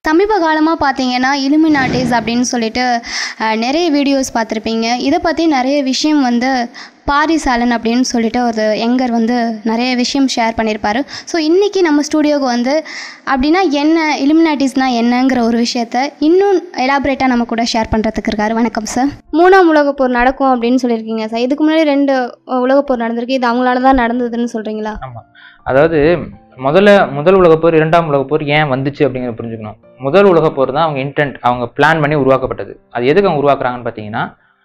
சமீப காலமாக பார்த்தீங்கன்னா இலுமினாட்டிஸ் அப்படின்னு சொல்லிட்டு அஹ், நிறைய வீடியோஸ் பார்த்துருப்பீங்க இதை பற்றி நிறைய விஷயம் வந்து பாரிஸ் ஆலன் அப்படின்னு சொல்லிட்டு ஒரு யங்கர் வந்து நிறைய விஷயம் ஷேர் பண்ணியிருப்பாரு ஸோ இன்றைக்கி நம்ம ஸ்டூடியோவுக்கு வந்து அப்படின்னா என்ன இலுமினாட்டிஸ்னால் என்னங்கிற ஒரு விஷயத்த இன்னும் எலாபரேட்டாக நம்ம கூட ஷேர் பண்ணுறதுக்கு இருக்காரு வணக்கம் சார் மூணாம் உலகப் போர் நடக்கும் அப்படின்னு சொல்லியிருக்கீங்க சார் இதுக்கு முன்னாடி ரெண்டு அஹ், உலகப் போர் நடந்திருக்கு இது அவங்களால தான் நடந்ததுன்னு சொல்கிறீங்களா ஆமாம் அதாவது முதல்ல முதல் உலகப் போர் இரண்டாம் உலகப் போர் ஏன் வந்துச்சு அப்படிங்கிறத புரிஞ்சுக்கணும் முதல் உலகப் போர் தான் அவங்க இன்டென்ட் அவங்க பிளான் பண்ணி உருவாக்கப்பட்டது அது எதுக்கு அவங்க உருவாக்குறாங்கன்னு பார்த்தீங்கன்னா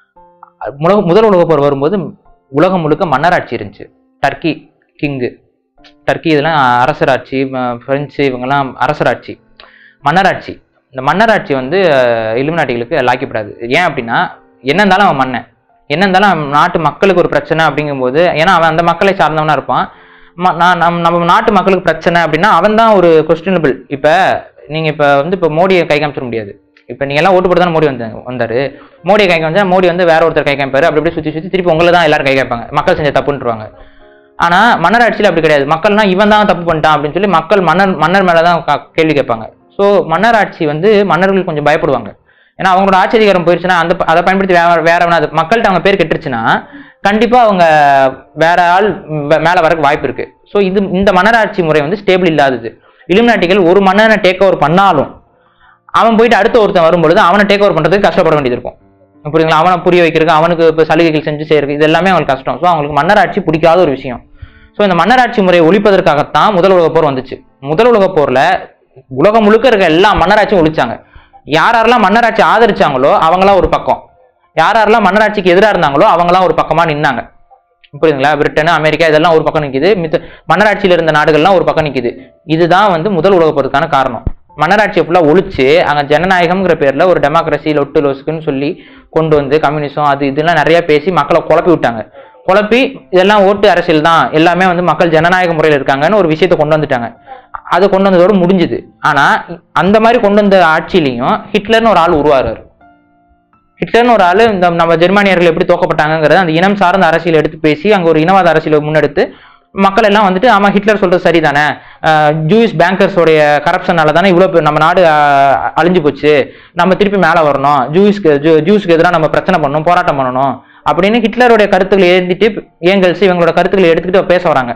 அது முல- முதல் உலகப் போர் வரும்போது உலகம் முழுக்க மன்னராட்சி இருந்துச்சு டர்க்கி கிங்கு டர்க்கி இதெல்லாம் அரசராட்சி ம- பிரெஞ்சு இவங்கெல்லாம் அரசராட்சி மன்னராட்சி இந்த மன்னராட்சி வந்து இலுமினாட்டிகளுக்கு லாக்கிப்படாது ஏன் அப்படின்னா என்ன இருந்தாலும் அவன் மன்னன் என்ன இருந்தாலும் அவன் நாட்டு மக்களுக்கு ஒரு பிரச்சனை அப்படிங்கும்போது ஏன்னா அவன் அந்த மக்களை சார்ந்தவனா இருப்பான் ம- நான் நம் நம்ம நாட்டு மக்களுக்கு பிரச்சனை அப்படின்னா அவன் தான் ஒரு கொஸ்டினபிள் இப்போ நீங்கள் இப்போ வந்து இப்போ மோடியை கை காமிச்சிட முடியாது இப்போ நீங்கள் எல்லாம் ஓட்டு போட்டு தான் மோடி வந்து வந்தார் மோடியை கை காமிச்சா மோடி வந்து வேற ஒருத்தர் கை காமிப்பாரு அப்படி இப்படி சுற்றி சுற்றி திருப்பி உங்களை தான் எல்லாரும் கை காமிப்பாங்க மக்கள் செஞ்ச தப்புன்றுவாங்க ஆனால் மன்னர் அப்படி கிடையாது மக்கள்னா இவன் தான் தப்பு பண்ணிட்டான் அப்படின்னு சொல்லி மக்கள் மன்னர் மன்னர் மேலே தான் கா- கேள்வி கேட்பாங்க ஸோ மன்னர் ஆட்சி வந்து மன்னர்கள் கொஞ்சம் பயப்படுவாங்க ஏன்னா அவங்களோட ஆட்சி அதிகாரம் போயிருச்சுன்னா அந்த ப- அதை பயன்படுத்தி வேற வேற வேணா அது மக்கள்கிட்ட அவங்க பேர் கெட்டுருச்சுன்னா கண்டிப்பாக அவங்க வேற ஆள் வே- மேலே வரக்கு வாய்ப்பு இருக்கு ஸோ இது இந்த மன்னராட்சி முறை வந்து ஸ்டேபிள் இல்லாதது இலுமினாட்டிகள் ஒரு மன்னனை டேக் ஓவர் பண்ணாலும் அவன் போயிட்டு அடுத்த ஒருத்தன் வரும்பொழுது அவனை டேக் ஓவர் பண்ணுறதுக்கு கஷ்டப்பட வேண்டியது இருக்கும் புரியுங்களா அவனை புரிய வைக்கிறதுக்கு அவனுக்கு இப்போ சலுகைகள் செஞ்சு செய்யறது இது எல்லாமே அவங்களுக்கு கஷ்டம் ஸோ அவங்களுக்கு மன்னராட்சி பிடிக்காத ஒரு விஷயம் ஸோ இந்த மன்னராட்சி முறையை ஒழிப்பதற்காகத்தான் முதல் உலகப் போர் வந்துச்சு முதல் உலகப் போர்ல உலகம் முழுக்க இருக்க எல்லா மன்னராட்சியும் ஒழிச்சாங்க யார் யாரெல்லாம் மன்னராட்சி ஆதரிச்சாங்களோ அவங்களாம் ஒரு பக்கம் யார் யாரெல்லாம் மன்னராட்சிக்கு எதிராக இருந்தாங்களோ அவங்களாம் ஒரு பக்கமா நின்னாங்க புரியுதுங்களா பிரிட்டன் அமெரிக்கா இதெல்லாம் ஒரு பக்கம் நிக்குது மித்த மன்னராட்சியில் இருந்த நாடுகள்லாம் ஒரு பக்கம் நிக்குது இதுதான் வந்து முதல் உலகப் போருக்கான காரணம் மன்னராட்சியை ஃபுல்லாக ஒழிச்சு அங்கே ஜனநாயகம்ங்கிற பேர்ல ஒரு டெமோக்ரஸி லொட்டு லொசுக்குன்னு சொல்லி கொண்டு வந்து கம்யூனிசம் அது இதெல்லாம் நிறைய பேசி மக்களை குழப்பி விட்டாங்க குழப்பி இதெல்லாம் ஓட்டு அரசியல் தான் எல்லாமே வந்து மக்கள் ஜனநாயக முறையில் இருக்காங்கன்னு ஒரு விஷயத்தை கொண்டு வந்துட்டாங்க அதை கொண்டு வந்ததோடு முடிஞ்சுது ஆனா அந்த மாதிரி கொண்டு வந்த ஆட்சியிலையும் ஹிட்லர்னு ஒரு ஆள் உருவாரு ஹிட்லர்னு ஒரு ஆளு இந்த நம்ம ஜெர்மானியர்கள் எப்படி தோக்கப்பட்டாங்கிறத அந்த இனம் சார்ந்த அரசியல் எடுத்து பேசி அங்க ஒரு இனவாத அரசியலை முன்னெடுத்து மக்கள் எல்லாம் வந்துட்டு ஆமா ஹிட்லர் சொல்றது சரிதானே ஜூயிஸ் பேங்கர்ஸோடைய கரப்ஷனால தானே இவ்வளோ பேர் நம்ம நாடு ஆஹ், அழிஞ்சு போச்சு நம்ம திருப்பி மேலே வரணும் ஜூயிஸ்க்கு ஜூ- ஜூஸ்க்கு எதிராக நம்ம பிரச்சனை பண்ணணும் போராட்டம் பண்ணணும் அப்படின்னு ஹிட்லருடைய கருத்துக்களை எழுதிட்டு ஏங்கல்ஸ் இவங்களோட கருத்துக்களை எடுத்துக்கிட்டு பேச வராங்க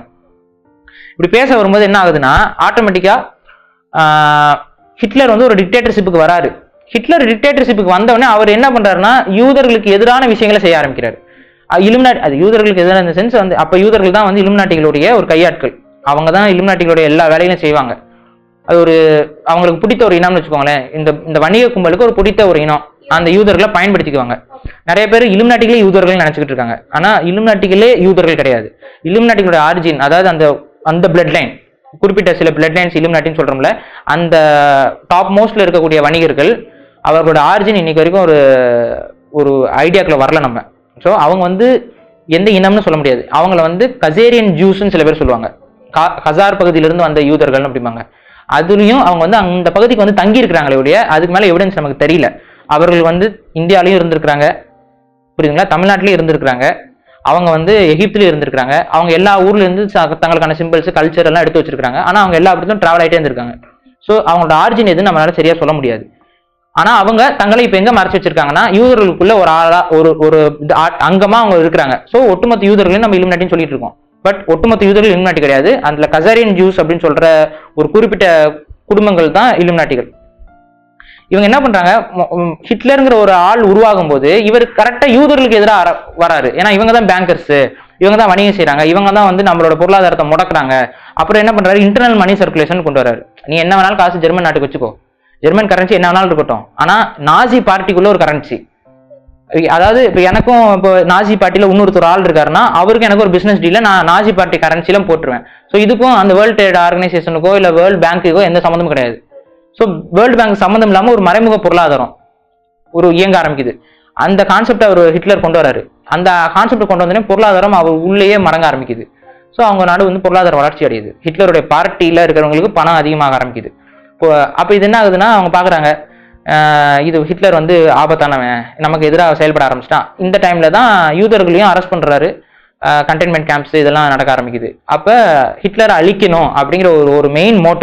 இப்படி பேச வரும்போது என்ன ஆகுதுன்னா ஆட்டோமேட்டிக்கா ஹிட்லர் வந்து ஒரு டிக்டேட்டர்ஷிப்புக்கு வராரு ஹிட்லர் டிக்டேட்டர்ஷிப்புக்கு வந்தவொடனே அவர் என்ன பண்றாருன்னா யூதர்களுக்கு எதிரான விஷயங்களை செய்ய ஆரம்பிக்கிறார் இலுமினாட்டி அது யூதர்களுக்கு எதிரான இந்த சென்ஸ் வந்து அப்ப யூதர்கள் தான் வந்து இலுமினாட்டிகளுடைய ஒரு கையாட்கள் அவங்க தான் இலுமினாட்டிகளுடைய எல்லா வேலைகளையும் செய்வாங்க அது ஒரு அவங்களுக்கு பிடித்த ஒரு இனம்னு வச்சுக்கோங்களேன் இந்த இந்த வணிக கும்பலுக்கு ஒரு பிடித்த ஒரு இனம் அந்த யூதர்களை பயன்படுத்திக்குவாங்க நிறைய பேர் இலுமினாட்டிகளே யூதர்கள் நினைச்சுக்கிட்டு இருக்காங்க ஆனா இலுமினாட்டிகளே யூதர்கள் கிடையாது இலுமினாட்டிகளோட ஆரிஜின் அதாவது அந்த அந்த பிளட் லைன் குறிப்பிட்ட சில பிளட் லைன்ஸ் இலுமினாட்டின்னு சொல்றோம்ல அந்த டாப் மோஸ்ட்ல இருக்கக்கூடிய வணிகர்கள் அவர்களோட ஆரிஜின் இன்னைக்கு வரைக்கும் ஒரு ஒரு ஐடியாக்குள்ள வரல நம்ம ஸோ அவங்க வந்து எந்த இனம்னு சொல்ல முடியாது அவங்கள வந்து கசேரியன் ஜூஸ்ன்னு சில பேர் சொல்லுவாங்க கா- கசார் பகுதியிலிருந்து வந்த யூதர்கள் அப்படிம்பாங்க அதுலயும் அவங்க வந்து அந்த பகுதிக்கு வந்து தங்கி இருக்கிறாங்களே ஒழிய அதுக்கு மேல எவிடன்ஸ் நமக்கு தெரியல அவர்கள் வந்து இந்தியாலயும் இருந்திருக்கிறாங்க புரியுதுங்களா தமிழ்நாட்டிலயும் இருந்திருக்கிறாங்க அவங்க வந்து எகிப்துலயும் இருந்திருக்காங்க அவங்க எல்லா ஊர்ல இருந்து ச- தங்களுக்கான சிம்பிள்ஸ் கல்ச்சர் எல்லாம் எடுத்து வச்சிருக்காங்க ஆனா அவங்க எல்லா இடத்துக்கும் டிராவல் ஆயிட்டே இருந்திருக்காங்க ஸோ அவங்களோட ஆரிஜின் எதுன்னு நம்மளால சரியா சொல்ல முடியாது ஆனா அவங்க தங்களை இப்ப எங்க மறைச்சு வச்சிருக்காங்கன்னா யூதர்களுக்குள்ள ஒரு ஆளா ஒரு ஒரு இது ஆ- அங்கமா அவங்க இருக்கிறாங்க ஸோ ஒட்டுமொத்த யூதர்களையும் நம்ம இலுமினாட்டின்னு சொல்லிட்டு இருக்கோம் பட் ஒட்டுமொத்த யூதர்கள் இலுமினாட்டி கிடையாது அதுல கசாரியன் ஜூஸ் அப்படின்னு சொல்ற ஒரு குறிப்பிட்ட குடும்பங்கள் தான் இலுமினாட்டிகள் இவங்க என்ன பண்றாங்க மொ- ம், ஹிட்லருங்கிற ஒரு ஆள் உருவாகும் போது இவர் கரெக்டா யூதர்களுக்கு எதிராக வராரு ஏன்னா இவங்க தான் பேங்கர்ஸ் இவங்க தான் வணிகம் செய்றாங்க இவங்க தான் வந்து நம்மளோட பொருளாதாரத்தை முடக்குறாங்க அப்புறம் என்ன பண்றாரு இன்டர்னல் மணி சர்க்குலேஷன் கொண்டு வராரு நீ என்ன வேணாலும் காசு ஜெர்மன் நாட்டுக்கு வச்சுக்கோ ஜெர்மன் கரன்சி என்ன வேணாலும் இருக்கட்டும் ஆனா நாசி பார்ட்டிக்குள்ள ஒரு கரன்சி அதாவது இப்போ எனக்கும் இப்போ நாசி பார்ட்டியில் இன்னொருத்தர் ஆள் இருக்காருன்னா அவருக்கு எனக்கு ஒரு பிசினஸ் டீல நான் நாசி பார்ட்டி கரன்சில போட்டுருவேன் ஸோ இதுக்கும் அந்த வேர்ல்ட் ட்ரேட் ஆர்கனைசேஷனுக்கோ இல்லை வேர்ல்ட் பேங்க்குக்கோ எந்த சம்மந்தமும் கிடையாது ஸோ வேர்ல்டு பேங்க் சம்மந்தம் இல்லாமல் ஒரு மறைமுக பொருளாதாரம் ஒரு இயங்க ஆரம்பிக்குது அந்த கான்செப்ட் அவர் ஹிட்லர் கொண்டு வராரு அந்த கான்செப்ட் கொண்டு வந்தோடனே பொருளாதாரம் அவர் உள்ளேயே மறங்க ஆரம்பிக்குது ஸோ அவங்க நாடு வந்து பொருளாதார வளர்ச்சி அடையுது ஹிட்லருடைய பார்ட்டியில் இருக்கிறவங்களுக்கு பணம் அதிகமாக ஆரம்பிக்குது இப்போ அப்போ இது என்ன ஆகுதுன்னா அவங்க பார்க்குறாங்க இது ஹிட்லர் வந்து ஆபத்தானவன் நமக்கு எதிராக செயல்பட ஆரம்பிச்சிட்டான் இந்த டைம்ல தான் யூதர்களையும் அரெஸ்ட் பண்றாரு கண்டெய்ன்மெண்ட் கேம்ப்ஸ் இதெல்லாம் நடக்க ஆரம்பிக்குது அப்போ ஹிட்லரை அழிக்கணும் அப்படிங்கிற ஒரு ஒரு மெயின் மோட்டோ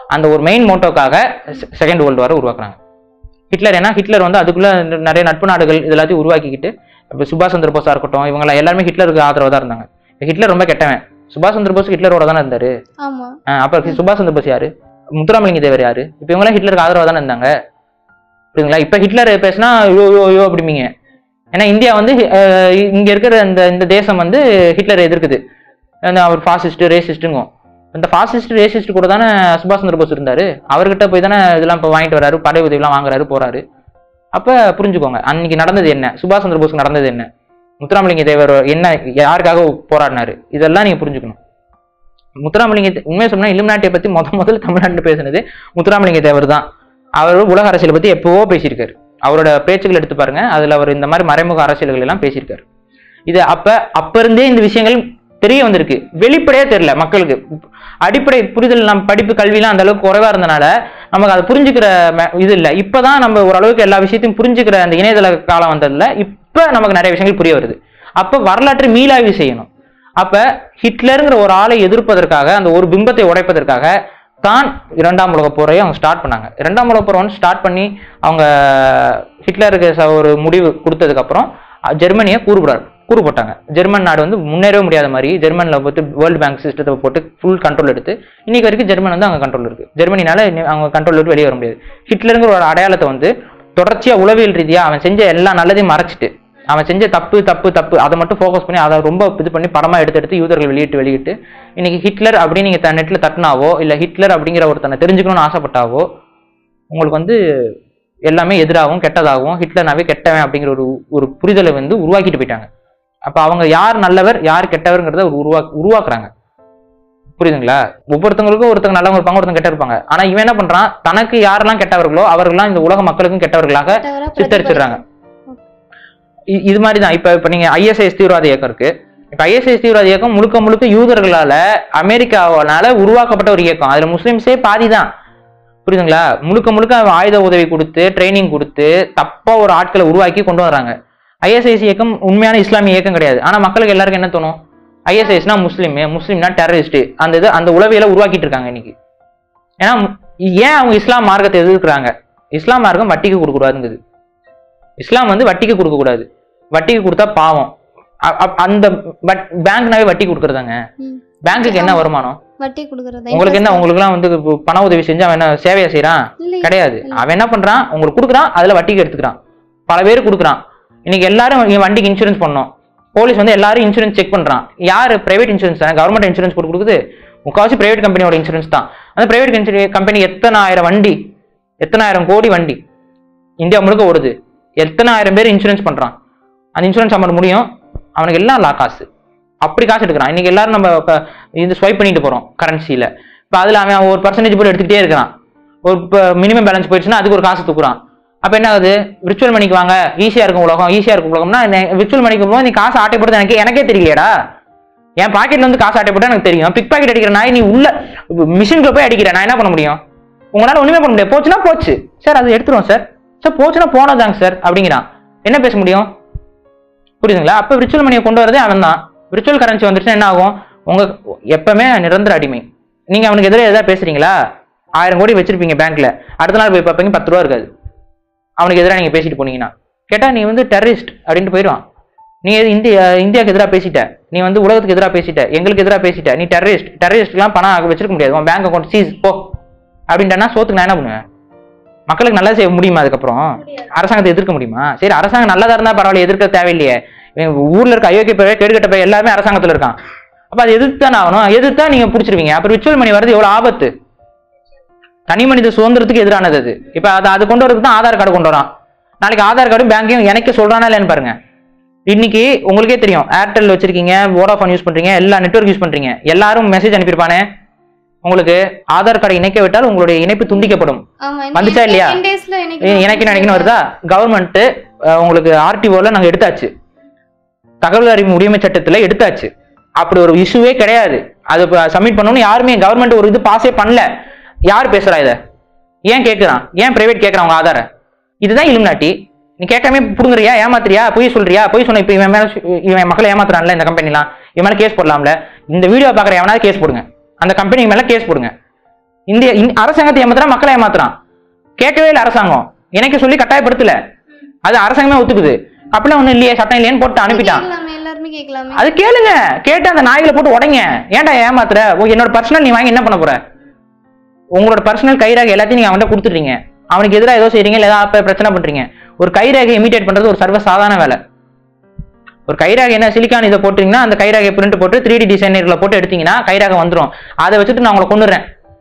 அந்த ஒரு மெயின் மோட்டோக்காக செகண்ட் வேர்ல்டு வாரை உருவாக்குறாங்க ஹிட்லர் ஏன்னா ஹிட்லர் வந்து அதுக்குள்ள நிறைய நட்பு நாடுகள் இது எல்லாத்தையும் உருவாக்கிக்கிட்டு இப்போ சுபாஷ் சந்திர போஸா இருக்கட்டும் இவங்க எல்லாருமே ஹிட்லருக்கு ஆதரவாக தான் இருந்தாங்க இப்ப ஹிட்லர் ரொம்ப கெட்டவன் சுபாஷ் சந்திர போஸ் ஹிட்லரோட தானே இருந்தாரு ஆமா ஆஹ் அப்ப சுபாஷ் சந்திர போஸ் யாரு முத்துராமலிங்க தேவர் யாரு இப்போ இவங்களாம் ஹிட்லருக்கு ஆதரவாக தானே இருந்தாங்க புரியுதுங்களா இப்போ ஹிட்லர் பேசினா யோ யோ யோ அப்படிமீங்க ஏன்னா இந்தியா வந்து அஹ், இங்க இருக்கிற இந்த இந்த தேசம் வந்து ஹிட்லரை எதிர்க்குது அந்த அவர் ஃபாசிஸ்ட் ரேசிஸ்ட்டுங்கும் இந்த ஃபாசிஸ்ட் ரேசிஸ்ட் கூட தானே சுபாஷ் சந்திர போஸ் இருந்தாரு அவர்கிட்ட போய் தானே இதெல்லாம் இப்போ வாங்கிட்டு வராரு படை உதவிலாம் வாங்குறாரு போறாரு அப்ப புரிஞ்சுக்கோங்க அன்னைக்கு நடந்தது என்ன சுபாஷ் சந்திர போஸ்க்கு நடந்தது என்ன முத்துராமலிங்க தேவர் என்ன யாருக்காக போராடினாரு இதெல்லாம் நீங்க புரிஞ்சுக்கணும் முத்துராமலிங்க தே- உண்மையை சொன்னா இலுமினாட்டியை பத்தி முத முதல்ல தமிழ்நாட்டில் பேசுனது முத்துராமலிங்க தேவர் தான் அவர் உலக அரசியலை பத்தி எப்பவோ பேசியிருக்காரு அவரோட பேச்சுகள் எடுத்து பாருங்க அதுல அவர் இந்த மாதிரி மறைமுக அரசியல்கள் எல்லாம் பேசியிருக்காரு இது அப்ப அப்ப இருந்தே இந்த விஷயங்கள் தெரிய வந்திருக்கு வெளிப்படையா தெரியல மக்களுக்கு அடிப்படை புரிதல் நம்ம படிப்பு கல்விலாம் அந்த அளவுக்கு குறைவா இருந்தனால நமக்கு அதை புரிஞ்சுக்கிற ம- இது இல்லை இப்பதான் நம்ம ஓரளவுக்கு எல்லா விஷயத்தையும் புரிஞ்சுக்கிற அந்த இணையதள காலம் வந்ததுல இப்ப நமக்கு நிறைய விஷயங்கள் புரிய வருது அப்ப வரலாற்றை மீளாய்வு செய்யணும் அப்ப ஹிட்லருங்கிற ஒரு ஆளை எதிர்ப்பதற்காக அந்த ஒரு பிம்பத்தை உடைப்பதற்காக தான் இரண்டாம் உலகப் போரை அவங்க ஸ்டார்ட் பண்ணாங்க இரண்டாம் உலகப் போரை வந்து ஸ்டார்ட் பண்ணி அவங்க ஹிட்லருக்கு ச- ஒரு முடிவு கொடுத்ததுக்கு அப்புறம் அஹ், ஜெர்மனியை கூறுபடார் கூறு போட்டாங்க ஜெர்மன் நாடு வந்து முன்னேறவே முடியாத மாதிரி ஜெர்மனில் போட்டு வேர்ல்டு பேங்க் சிஸ்டத்தை போட்டு ஃபுல் கண்ட்ரோல் எடுத்து இன்னைக்கு வரைக்கும் ஜெர்மன் வந்து அவங்க கண்ட்ரோல் இருக்கு ஜெர்மனினால இன்னி- அவங்க கண்ட்ரோல் விட்டு வெளியே வர முடியாது ஹிட்லருங்கிற ஒரு அடையாளத்தை வந்து தொடர்ச்சியா உளவியல் ரீதியா அவன் செஞ்ச எல்லா நல்லதையும் மறைச்சிட்டு அவன் செஞ்ச தப்பு தப்பு தப்பு அதை மட்டும் ஃபோக்கஸ் பண்ணி அதை ரொம்ப இது பண்ணி படமா எடுத்து எடுத்து யூதர்கள் வெளியிட்டு வெளியிட்டு இன்னைக்கு ஹிட்லர் அப்படின்னு நீங்க த- நெட்ல தட்டினாவோ இல்ல ஹிட்லர் அப்படிங்கிற ஒருத்தனை தெரிஞ்சுக்கணும்னு ஆசைப்பட்டாவோ உங்களுக்கு வந்து எல்லாமே எதிராகவும் கெட்டதாகவும் ஹிட்லர்னாவே கெட்டவன் அப்படிங்கிற ஒரு ஒரு புரிதலை வந்து உருவாக்கிட்டு போயிட்டாங்க அப்ப அவங்க யார் நல்லவர் யார் கெட்டவர்ங்கிறத ஒரு உருவா உருவாக்குறாங்க புரியுதுங்களா ஒவ்வொருத்தவங்களுக்கும் ஒருத்தங்க நல்லவங்க இருப்பாங்க ஒருத்தங்க கெட்ட இருப்பாங்க ஆனா இவன் என்ன பண்றான் தனக்கு யாரெல்லாம் கெட்டவர்களோ அவர்கள்லாம் இந்த உலக மக்களுக்கும் கெட்டவர்களாக கெட்டவரா சித்தரிச்சிடுறாங்க இ- இது மாதிரி தான் இப்ப இப்ப நீங்க ஐஎஸ்ஐஎஸ் தீவிரவாத இயக்கம் இருக்கு இப்ப ஐஎஸ்ஐஎஸ் தீவிரவாத இயக்கம் முழுக்க முழுக்க யூதர்களால அமெரிக்காவால உருவாக்கப்பட்ட ஒரு இயக்கம் அதுல முஸ்லிம்ஸே பாதி தான் புரியுதுங்களா முழுக்க முழுக்க அவன் ஆயுத உதவி கொடுத்து ட்ரைனிங் கொடுத்து தப்பா ஒரு ஆட்களை உருவாக்கி கொண்டு வராங்க ஐஎஸ்ஐஎஸ் இயக்கம் உண்மையான இஸ்லாமிய இயக்கம் கிடையாது ஆனா மக்களுக்கு எல்லாருக்கும் என்ன தோணும் ஐஎஸ்ஐஎஸ்னா முஸ்லீம் முஸ்லீம்னா டெரரிஸ்ட் அந்த இது அந்த உளவியலை உருவாக்கிட்டு இருக்காங்க இன்னைக்கு ஏன்னா மு- ஏன் அவங்க இஸ்லாம் மார்க்கத்தை எதிர்க்கிறாங்க இஸ்லாம் மார்க்கம் வட்டிக்கு கொடுக்கக்கூடாதுங்குது இஸ்லாம் வந்து வட்டிக்கு கொடுக்கக்கூடாது வட்டிக்கு கொடுத்தா பாவம் அ- அ- அந்த பேங்க்னாவே வட்டி கொடுக்குறதாங்க ம். பேங்க்குக்கு என்ன வருமானம் வட்டி கொடுக்கறது உங்களுக்கு என்ன உங்களுக்குலாம் வந்து இப்போ பண உதவி செஞ்சு அவன் என்ன சேவையை செய்றான் இல்லை கிடையாது அவன் என்ன பண்றான் உங்களுக்கு கொடுக்குறான் அதுல வட்டிக்கு எடுத்துக்கிறான் பல பேர் கொடுக்குறான் இன்னைக்கு எல்லாரும் இவன் வண்டிக்கு இன்சூரன்ஸ் பண்ணோம் போலீஸ் வந்து எல்லாரும் இன்சூரன்ஸ் செக் பண்றான் யார் பிரைவேட் இன்சூரன்ஸ் தானே கவர்மெண்ட் இன்சூரன்ஸ் போட்டு கொடுக்குது முக்காவாசி பிரைவேட் கம்பெனியோட இன்சூரன்ஸ் தான் அந்த பிரைவேட் கம்பெனி எத்தனாயிரம் வண்டி எத்தனாயிரம் கோடி வண்டி இந்தியா முழுக்க ஓடுது எத்தனாயிரம் பேர் இன்சூரன்ஸ் பண்றான் அந்த இன்சூரன்ஸ் அமௌண்ட் முடியும் அவனுக்கு எல்லாம் லா காசு அப்படி காசு எடுக்கிறான் இன்னைக்கு எல்லாரும் நம்ம இப்ப இது ஸ்வைப் பண்ணிட்டு போறோம் கரன்சியில இப்போ அதுல அவன் ஒரு பர்சன்டேஜ் போட்டு எடுத்துக்கிட்டே இருக்கிறான் ஒரு மினிமம் பேலன்ஸ் போயிடுச்சுன்னா அதுக்கு ஒரு காசு தூக்குறான் அப்ப என்ன ஆகுது விர்ச்சுவல் மணிக்கு வாங்க ஈஸியா இருக்கும் உலகம் ஈஸியா இருக்கும் உலகம்னா விர்ச்சுவல் மணிக்கு போது நீ காசு ஆட்டை போடுறது எனக்கு எனக்கே தெரியலையடா என் பாக்கெட்ல வந்து காசு ஆட்டை போட்டா எனக்கு தெரியும் பிக் பாக்கெட் அடிக்கிற நாய் நீ உள்ள மிஷின்குள்ள போய் அடிக்கிற நான் என்ன பண்ண முடியும் உங்களால ஒண்ணுமே பண்ண முடியாது போச்சுன்னா போச்சு சார் அது எடுத்துருவோம் சார் சார் போச்சுன்னா போனதாங்க சார் அப்படிங்கிறான் என்ன பேச முடியும் புரியுதுங்களா அப்ப விர்ச்சுவல் மணியை கொண்டு வரதே அவன் தான் விர்ச்சுவல் கரன்சி வந்துருச்சுன்னா என்ன ஆகும் உங்க எப்பவுமே நிரந்தர அடிமை நீங்க அவனுக்கு எதிராக எதாவது பேசுறீங்களா ஆயிரம் கோடி வச்சிருப்பீங்க பேங்க்ல அடுத்த நாள் போய் பார்ப்பீங்க பத்து ரூபா இருக்காது அவனுக்கு எதிராக நீங்க பேசிட்டு போனீங்கன்னா கேட்டா நீ வந்து டெரரிஸ்ட் அப்படின்ட்டு போயிடுவான் நீ எது இந்தியா இந்தியாவுக்கு எதிராக பேசிட்ட நீ வந்து உலகத்துக்கு எதிராக பேசிட்ட எங்களுக்கு எதிராக பேசிட்ட நீ டெரரிஸ்ட் டெரரிஸ்ட்லாம் பணம் வச்சிருக்க முடியாது உன் பேங்க் அக்கௌண்ட் சீஸ் போ அப்படின்ட்டா சோத்துக்கு நான் என்ன பண்ணுவேன் மக்களுக்கு நல்லா செய்ய முடியுமா அதுக்கப்புறம் அரசாங்கத்தை எதிர்க்க முடியுமா சரி அரசாங்கம் நல்லதா இருந்தா பரவாயில்ல எதிர்க்க தேவையில்லையே இவன் ஊர்ல இருக்க அயோக்கிய பேர் கேடுகட்ட பேர் எல்லாமே அரசாங்கத்துல இருக்கான் அப்ப அது எதிர்த்து தானே ஆகணும் எதிர்த்தா நீங்க பிடிச்சிருவீங்க அப்புறம் விச்சுவல் மணி வருது எவ்வளவு ஆபத்து தனி மனித சுதந்திரத்துக்கு எதிரானது அது இப்ப அது அது கொண்டு வரதுக்கு தான் ஆதார் கார்டு கொண்டு வரான் நாளைக்கு ஆதார் கார்டும் பேங்கையும் எனக்கு சொல்றானா இல்லைன்னு பாருங்க இன்னைக்கு உங்களுக்கே தெரியும் ஏர்டெல் வச்சிருக்கீங்க வோடாஃபோன் யூஸ் பண்றீங்க எல்லா நெட்வொர்க் யூஸ் பண்றீங்க எல்லாரும் மெசேஜ் அனுப்பியிருப்பானே உங்களுக்கு ஆதார் கார்டை இணைக்க விட்டால் உங்களுடைய இணைப்பு துண்டிக்கப்படும் ஆமா வந்துச்சா இல்லையா? டென் டேஸ்ல ஏ- எனக்கு நினைக்கணும் வருதா கவர்மெண்ட் உங்களுக்கு ஆர்டிஓல நாங்க எடுத்தாச்சு தகவல் அறிவு உரிமை சட்டத்துல எடுத்தாச்சு அப்படி ஒரு இஷ்யூவே கிடையாது அது சப்மிட் பண்ணணும்னு யாருமே கவர்மெண்ட் ஒரு இது பாஸே பண்ணல யார் பேசுறா இத ஏன் கேக்குறான் ஏன் பிரைவேட் கேக்குறான் உங்க ஆதார இதுதான் இலுமினாட்டி நீ கேட்காம புடுங்குறியா ஏமாத்துறியா பொய் சொல்றியா பொய் சொன்ன இப்ப இவன் மேல சு- இவன் மக்களை ஏமாத்துறான்ல இந்த கம்பெனிலாம் இவன் மேல கேஸ் போடலாம்ல இந்த வீடியோ பாக்குற எவனாவது கேஸ் போடுங்க அந்த கம்பெனி மேல கேஸ் போடுங்க இந்திய இந்- அரசாங்கத்தை ஏமாத்துறான் மக்களை ஏமாத்துறான் கேட்கவே இல்லை அரசாங்கம் எனக்கு சொல்லி கட்டாயப்படுத்தல அது அரசாங்கமே ஒத்துக்குது அப்படிலாம் ஒண்ணும் இல்லையே சட்டம் இல்லையேன்னு போட்டு அனுப்பிட்டான் கேட்கலாமே எல்லாருமே கேட்கலாமே அது கேளுங்க கேட்டு அந்த நாய்களை போட்டு உடைங்க ஏன்டா ஏமாத்துற ஓ, என்னோட பர்சனல் நீ வாங்கி என்ன பண்ண போற உங்களோட பர்சனல் கைரேகை எல்லாத்தையும் நீங்க அவன்கிட்ட கொடுத்துட்டீங்க அவனுக்கு எதிராக ஏதோ செய்றீங்க இல்லை ஏதாவது பிரச்சனை பண்றீங்க ஒரு கைரேகை இமிட்டேட் பண்றது ஒரு சர்வ சாதாரண வேலை ஒரு கைரேகை என்ன சிலிக்கான் இதை போட்டீங்கன்னா அந்த கைரேகை பிரிண்ட் போட்டு த்ரீ டி டிசைனர்ல போட்டு எடுத்தீங்கன்னா கைரேகை வந்துரும் அதை வச்சுட்டு நான் உங்களை கொண்டுறேன்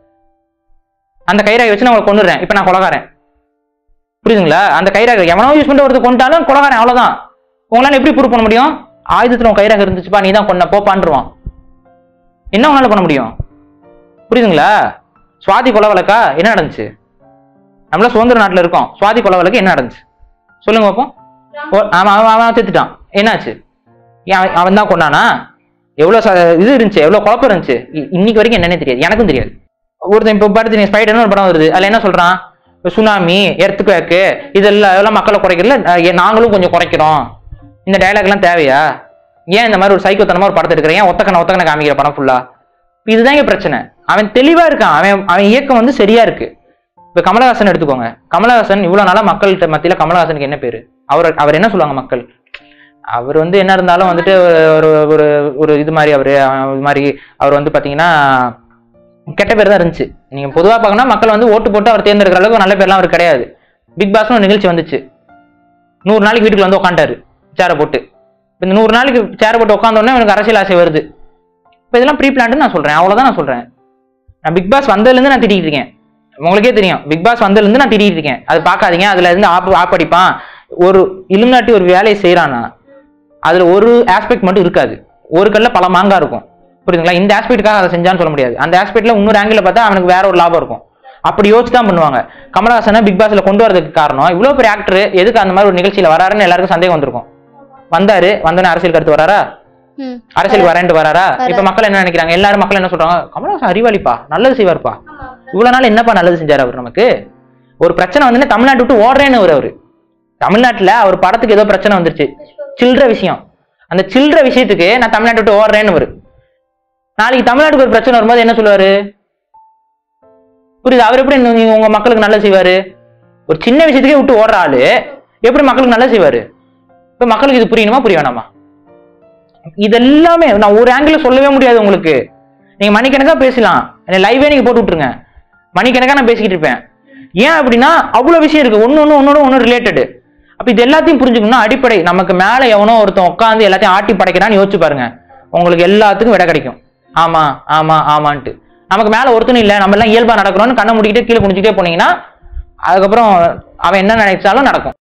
அந்த கைரேகை வச்சு நான் உங்களை கொண்டுறேன் இப்போ நான் கொலகாரன் புரியுதுங்களா அந்த கைரேகை எவனோ யூஸ் பண்ணிட்டு ஒருத்தர் கொண்டாலும் கொலகாரன் அவ்வளவுதான் உங்களால எப்படி ப்ரூவ் பண்ண முடியும் ஆயுதத்துல உன் கைரேகை இருந்துச்சுப்பா நீ தான் கொண்ட போப்பான்ருவான் என்ன உங்களால பண்ண முடியும் புரியுதுங்களா சுவாதி கொலை வழக்கா என்ன நடந்துச்சு நம்மள சுதந்திர நாட்டுல இருக்கோம் சுவாதி கொலை வழக்கு என்ன நடந்துச்சு சொல்லுங்க பார்ப்போம் ஓ- அவன் அவன் அவன் செத்துட்டான் என்னாச்சு ஏன் அவன் அவன் தான் கொண்டானா எவ்வளோ ச இது இருந்துச்சு எவ்வளோ குழப்பம் இருந்துச்சு இ- இன்னைக்கு வரைக்கும் என்னன்னே தெரியாது எனக்கும் தெரியாது ஒருத்தன் இப்போ பார்த்து நீ ஸ்பைடர்னு ஒரு படம் வருது அதில் என்ன சொல்றான் சுனாமி எர்த்துக்குவேக்கு இதெல்லாம் இதெல்லாம் மக்களை குறைக்கிறதுல அஹ், ஏ- நாங்களும் கொஞ்சம் குறைக்கிறோம் இந்த டயலாக்லாம் தேவையா ஏன் இந்த மாதிரி ஒரு சைக்கோத்தனமா ஒரு படத்தை எடுக்கிறேன் ஏன் ஒத்தக்கனை ஒத்தக்கனை காமிக்கிற படம் ஃபுல்லா இதுதான் இங்க பிரச்சனை அவன் தெளிவா இருக்கான் அவன் அவன் இயக்கம் வந்து சரியா இருக்கு இப்ப கமலஹாசன் எடுத்துக்கோங்க கமலஹாசன் இவ்வளவு நாளா மக்கள்கிட்ட மத்தியில கமலஹாசனுக்கு என்ன பேரு அவர் அவர் என்ன சொல்லுவாங்க மக்கள் அவர் வந்து என்ன இருந்தாலும் வந்துட்டு ஒரு ஒரு ஒரு இது மாதிரி அவரு அவன் இது மாதிரி அவர் வந்து பாத்தீங்கன்னா கெட்ட பேர் தான் இருந்துச்சு நீங்க பொதுவா பார்க்கணும் மக்கள் வந்து ஓட்டு போட்டு அவர் தேர்ந்தெடுக்கிற அளவுக்கு நல்ல பேர்லாம் அவர் கிடையாது பிக் பாஸ்னு ஒரு நிகழ்ச்சி வந்துச்சு நூறு நாளைக்கு வீட்டுக்குள்ள வந்து உட்காந்துட்டாரு சேரை போட்டு இப்ப இந்த நூறு நாளைக்கு சேரை போட்டு உட்காந்த உடனே எனக்கு அரசியல் ஆசை வருது இப்போ இதெல்லாம் ப்ரீ பிளான்டு நான் சொல்றேன் அவ்வளவுதான் நான் சொல்றேன் நான் பிக் பாஸ் வந்ததுலேருந்து நான் திட்டிட்டு இருக்கேன் உங்களுக்கே தெரியும் பிக் பாஸ் வந்ததுலேருந்து நான் திட்டிட்டு இருக்கேன் அது பார்க்காதீங்க அதுல இருந்து ஆப் ஆப் அடிப்பான் ஒரு இலுமினாட்டி ஒரு வேலையை செய்யறானா அதுல ஒரு ஆஸ்பெக்ட் மட்டும் இருக்காது ஒரு கல்ல பல மாங்கா இருக்கும் புரியுதுங்களா இந்த ஆஸ்பெக்ட்டுக்காக அதை செஞ்சான்னு சொல்ல முடியாது அந்த ஆஸ்பெக்ட்ல இன்னொரு ஆங்கிள் பார்த்தா அவனுக்கு வேற ஒரு லாபம் இருக்கும் அப்படி யோசிச்சு தான் பண்ணுவாங்க கமலஹாசனை பிக் பாஸ்ல கொண்டு வரதுக்கு காரணம் இவ்வளவு பெரிய ஆக்டர் எதுக்கு அந்த மாதிரி ஒரு நிகழ்ச்சியில வராருன்னு எல்லாருக்கும் சந்தேகம் வந்திருக்கும் வந்தாரு வந்தோடனே அரசியல் கருத்து வராரா ம் அரசியலுக்கு வரேன்ட்டு வராரா வராரு. இப்ப மக்கள் என்ன நினைக்கிறாங்க எல்லாரும் மக்கள் என்ன சொல்றாங்க கமலஹாசன் அறிவாளிப்பா நல்லது செய்வார்ப்பா இவ்வளவு நாள் என்னப்பா நல்லது செஞ்சாரு அவர் நமக்கு ஒரு பிரச்சனை வந்து தமிழ்நாட்டு விட்டு ஓடுறேன்னு அவர் அவரு தமிழ்நாட்டுல அவர் படத்துக்கு ஏதோ பிரச்சனை வந்துருச்சு சில்ற விஷயம் அந்த சில்ற விஷயத்துக்கு நான் தமிழ்நாட்டு விட்டு ஓடுறேன்னு அவரு நாளைக்கு தமிழ்நாட்டுக்கு ஒரு பிரச்சனை வரும்போது என்ன சொல்லுவாரு புரியுது அவர் எப்படி நீங்க உங்க மக்களுக்கு நல்லது செய்வாரு ஒரு சின்ன விஷயத்துக்கே விட்டு ஓடுற ஆளு எப்படி மக்களுக்கு நல்லது செய்வாரு இப்ப மக்களுக்கு இது புரியணுமா புரிய வேணாமா இதெல்லாமே நான் ஒரு ஆங்கிள் சொல்லவே முடியாது உங்களுக்கு நீங்க மணிக்கணக்கா பேசலாம் லைவே நீங்க போட்டு விட்டுருங்க மணிக்கணக்கா நான் பேசிக்கிட்டு இருப்பேன் ஏன் அப்படின்னா அவ்வளவு விஷயம் இருக்கு ஒன்னு ஒன்னு ஒன்னோட ஒன்னு ரிலேட்டடு அப்ப இது எல்லாத்தையும் புரிஞ்சுக்கணும்னா அடிப்படை நமக்கு மேல எவனோ ஒருத்தன் உட்காந்து எல்லாத்தையும் ஆட்டி படைக்கிறான்னு யோசிச்சு பாருங்க உங்களுக்கு எல்லாத்துக்கும் விடை கிடைக்கும் ஆமா ஆமா ஆமான்ட்டு நமக்கு மேல ஒருத்தனும் இல்ல நம்ம எல்லாம் இயல்பா நடக்கிறோம்னு கண்ணை முடிக்கிட்டே கீழே குனிஞ்சுட்டே போனீங்கன்னா அதுக்கப்புறம் அவன் என்ன நினைச்சாலும் நடக்கும்